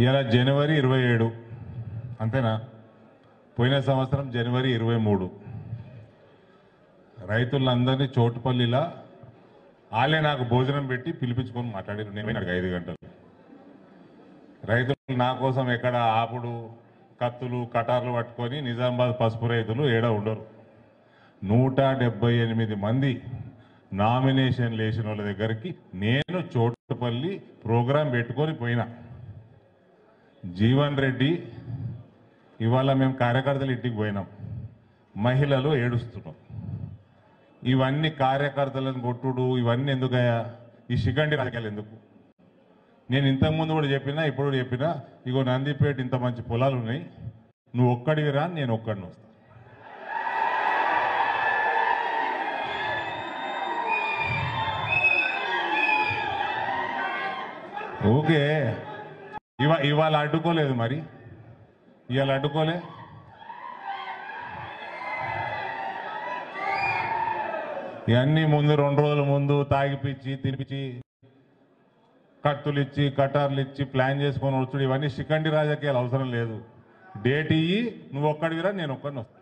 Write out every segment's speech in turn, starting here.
ఇలా జనవరి ఇరవై ఏడు అంతేనా పోయిన సంవత్సరం జనవరి ఇరవై మూడు రైతులందరినీ చోటుపల్లిలా వాళ్ళే నాకు భోజనం పెట్టి పిలిపించుకొని మాట్లాడారు నేను పోయినాడు ఐదు గంటలు రైతులు నా కోసం ఎక్కడ ఆపుడు కత్తులు కటార్లు పట్టుకొని నిజామాబాద్ పసుపు రైతులు ఏడ ఉండరు నూట డెబ్బై ఎనిమిది మంది నామినేషన్ లేచిన వాళ్ళ దగ్గరికి నేను చోటుపల్లి ప్రోగ్రాం పెట్టుకొని పోయినా జీవన్ రెడ్డి ఇవాళ మేము కార్యకర్తలు ఇంటికి పోయినాం మహిళలు ఏడుస్తున్నాం ఇవన్నీ కార్యకర్తలను కొట్టుడు ఇవన్నీ ఎందుకయ్యా ఈ శిఖండి రాజకీయాలు ఎందుకు నేను ఇంతకుముందు కూడా చెప్పినా ఇప్పుడు కూడా చెప్పినా ఇగో నందిపేట ఇంత మంచి పొలాలు ఉన్నాయి నువ్వు ఒక్కడివి రా నేను ఒక్కడిని వస్తా ఓకే ఇవా ఇవాళ అడ్డుకోలేదు మరి ఇవాళ అడ్డుకోలే ఇవన్నీ ముందు రెండు రోజుల ముందు తాగిపిచ్చి తినిపించి కత్తులు ఇచ్చి కటార్లు ఇచ్చి ప్లాన్ చేసుకొని వచ్చుడు ఇవన్నీ శిఖండి రాజకీయాలు అవసరం లేదు డేట్ ఇయ్యి నువ్వు ఒక్కడివిరా నేను ఒక్కడిని వస్తా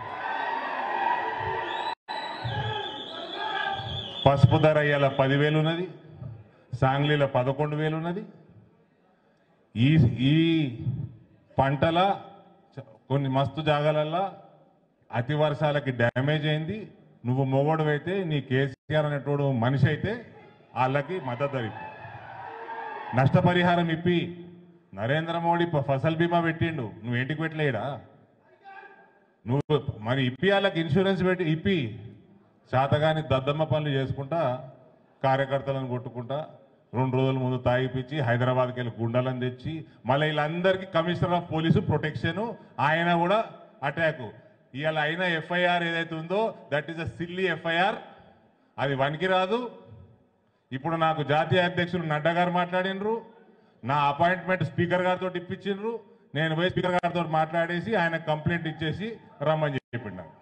పసుపు ధర ఇవాళ పదివేలు ఉన్నది సాంగ్లీలో పదకొండు వేలు ఉన్నది ఈ ఈ పంటల చ- కొన్ని మస్తు జాగాలల్లో అతి వర్షాలకి డ్యామేజ్ అయింది నువ్వు మొగోడు అయితే నీ కేసీఆర్ అనేటోడు మనిషి అయితే వాళ్ళకి మద్దతు ధర ఇప్పు. నష్టపరిహారం ఇప్పి నరేంద్ర మోడీ ప- ఫసల్ బీమా పెట్టిండు నువ్వు ఇంటికి పెట్టలేడా నువ్వు మరి ఇప్పి వాళ్ళకి ఇన్సూరెన్స్ పెట్టి ఇప్పి శాతగాని దద్దమ్మ పనులు చేసుకుంటా కార్యకర్తలను కొట్టుకుంటా రెండు రోజుల ముందు తాగిపిచ్చి హైదరాబాద్కి వెళ్ళి గుండాలను తెచ్చి మళ్ళీ వీళ్ళందరికీ కమిషనర్ ఆఫ్ పోలీసు ప్రొటెక్షన్ ఆయన కూడా అటాక్ ఇవాళ అయిన ఎఫ్ఐఆర్ ఏదైతే ఉందో that is a silly FIR అది వనికి రాదు ఇప్పుడు నాకు జాతీయ అధ్యక్షులు నడ్డా గారు మాట్లాడినరు నా అపాయింట్మెంట్ స్పీకర్ గారితో ఇప్పించిండ్రు నేను పోయి స్పీకర్ గారితో మాట్లాడేసి ఆయన కంప్లైంట్ ఇచ్చేసి రమ్మని చెప్పిండు నాకు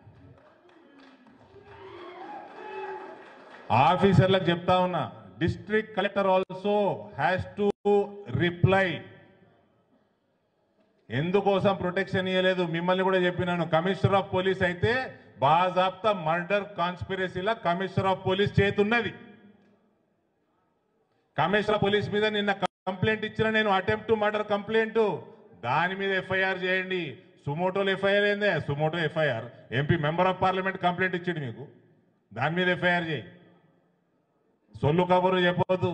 ఆఫీసర్లకు చెప్తా ఉన్నా district collector also has to reply ఎందుకోసం ప్రొటెక్షన్ ఇవ్వలేదు మిమ్మల్ని కూడా చెప్పినాను కమిషనర్ ఆఫ్ పోలీస్ అయితే బాజాబ్తా మర్డర్ కాన్స్పిరసీలా కమిషనర్ ఆఫ్ పోలీస్ చేతున్నది కమిషనర్ ఆఫ్ పోలీస్ మీద నిన్న కంప్లైంట్ ఇచ్చిన నేను అటెంప్ట్ టు మర్డర్ కంప్లైంట్ దాని మీద ఎఫ్ఐఆర్ చేయండి సుమోటోలో ఎఫ్ఐఆర్ ఏందే suo motu FIR MP member of parliament complaint ఇచ్చిండు మీకు దాని మీద ఎఫ్ఐఆర్ చేయి సొల్లు కబురు చెప్పవద్దు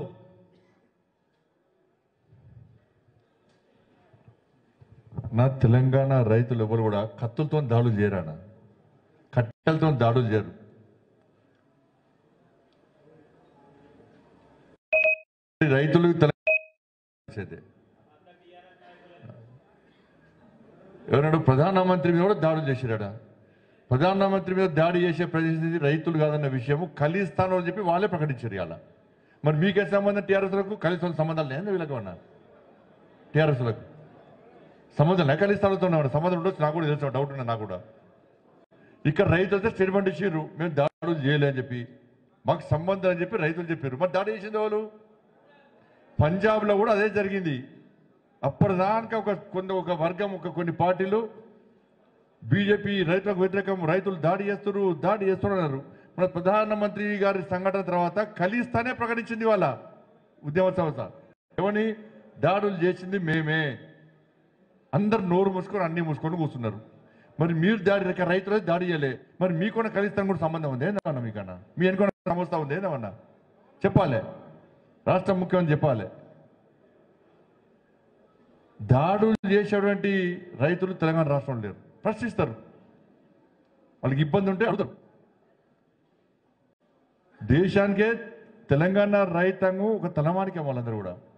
నా తెలంగాణ రైతులు ఎవరు కూడా కత్తులతో దాడులు చేయరానా కట్టెలతో దాడులు చేయరు రైతులు తెలంగాణ చేసేదే. ఎవరన్నాడు ప్రధానమంత్రి మీద కూడా దాడులు చేసిరాడా ప్రధానమంత్రి మీద దాడి చేసే పరిస్థితి రైతులు కాదన్న విషయము ఖలిస్తాను అని చెప్పి వాళ్ళే ప్రకటించారు ఇవాళ మరి మీకే సంబంధం టీఆర్ఎస్లకు ఖలిస్తాన్ సంబంధాలు లేదు వీళ్ళకి అన్నా టీఆర్ఎస్లకు సంబంధం లేక ఖలిస్తానుతో సంబంధం ఉండొచ్చు నాకు కూడా తెలుసు డౌట్ ఉన్నది నాకు కూడా ఇక్కడ రైతులు అయితే స్టేట్మెంట్ ఇచ్చారు మేము దాడులు చేయలే అని చెప్పి మాకు సంబంధం అని చెప్పి రైతులు చెప్పారు మరి దాడి చేసింది వాళ్ళు పంజాబ్లో కూడా అదే జరిగింది అప్పటిదాకా ఒక కొన్ని ఒక వర్గం ఒక కొన్ని పార్టీలు బీజేపీ రైతులకు వ్యతిరేకం రైతులు దాడి చేస్తున్నారు దాడి చేస్తున్నారు మన ప్రధానమంత్రి గారి సంఘటన తర్వాత ఖలిస్తానే ప్రకటించింది వాళ్ళ ఉద్యమ సంస్థ ఏమని దాడులు చేసింది మేమే అందరు నోరు మూసుకొని అన్ని మూసుకొని కూర్చున్నారు మరి మీరు దాడి రేక రైతులే దాడి చేయలే మరి మీకున్న ఖలిస్తాన్ కూడా సంబంధం ఉంది ఏందన్నా మీకన్నా మీ అనుకున్న సంస్థ ఉంది ఏందన్నా చెప్పాలి రాష్ట్ర ముఖ్యమంత్రి చెప్పాలి దాడులు చేసేటువంటి రైతులు తెలంగాణ రాష్ట్రంలో లేరు ప్రశ్నిస్తారు వాళ్ళకి ఇబ్బంది ఉంటే అడుగుతారు దేశానికే తెలంగాణ రైతాంగం ఒక తలమానికే వాళ్ళందరూ కూడా